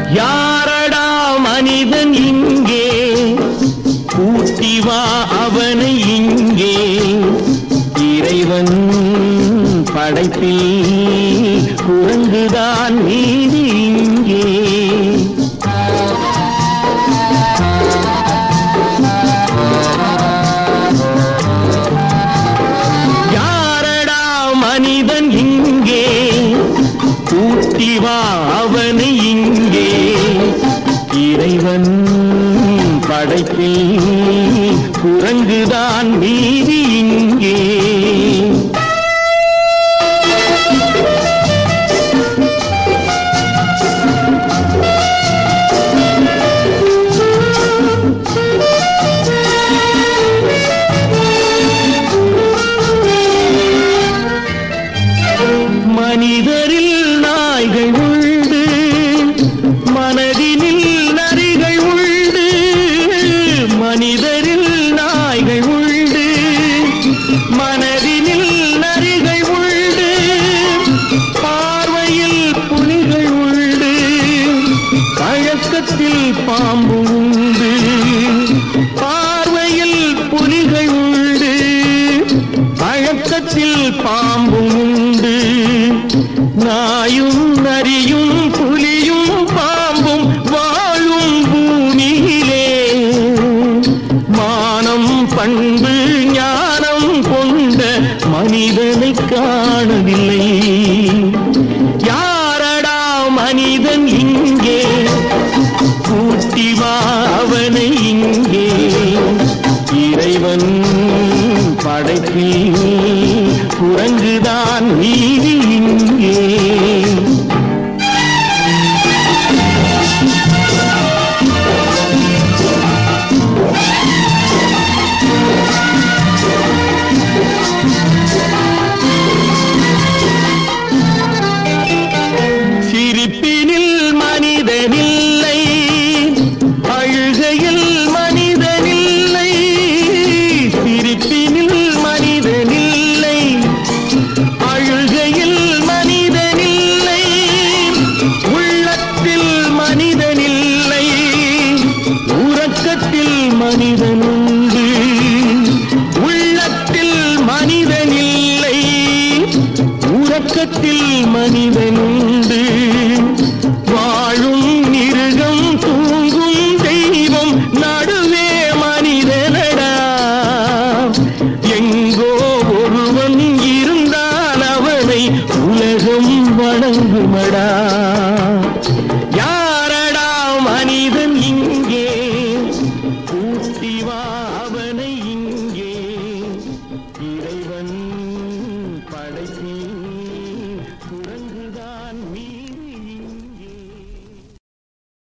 யாரடா மனிதன் இங்கே கூட்டி வா அவனை இங்கே இறைவன் படைப்பில் குரங்குதான் நீதி இங்கே யாரடா மனிதன் இங்கே கூட்டி வா அவனை இங்கே இறைவன் படைப்பில் குரங்குதான் நீதி இங்கே மனிதரில் நாய்கள் உண்டு மனதினில் நரிகள் உண்டு மனிதரில் நாய்கள் உண்டு மனதினில் நரிகள் உண்டு பார்வையில் புலிகள் உண்டு பழக்கத்தில் பாம்பு உண்டு பார்வையில் புலிகள் உண்டு பழக்கத்தில் பாம்பும் உண்டு நாயும் நரியும் புலியும் பாம்பும் வாழும் பூமியிலே மானம் பண்பு ஞானம் கொண்ட மனிதனை காணவில்லை யாரடா மனிதன் இங்கே கூட்டி வா அவனை இங்கே இறைவன் படைப்பில் குரங்குதான் நீதி இங்கே சிரிப்பினில் மனிதனில்லை அழுகையில் மனிதனில்லை சிரிப்பினில் மனிதனில்லை அழுகையில் மனிதனில்லை உள்ளத்தில் மனிதனில்லை உறக்கத்தில் மனிதன்